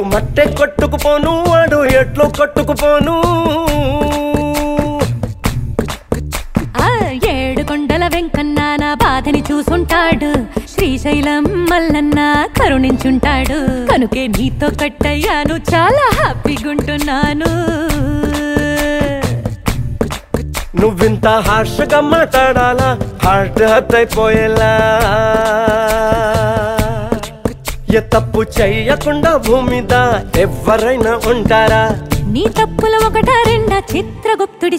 మట్టె కొట్టుకుపోను వాడు ఎట్లో కొట్టుకుపోను ఆ ఏడు కొండల వెంకన్న నా బాధని చూసుంటాడు శ్రీశైలం మల్లన్న కరుణించుంటాడు కనుకే నీతో కట్టయ్యాను చాలా హ్యాపీగుంటున్నాను నువ్వింత హార్షగా మాట్లాడాలా హార్ట్ హత్ అయిపోయేలా ఏ తప్పు చెయ్యకుండా భూమి మీద ఎవరైనా ఉంటారా నీ తప్పులు ఒకట రెండా చిత్రగుప్తుడి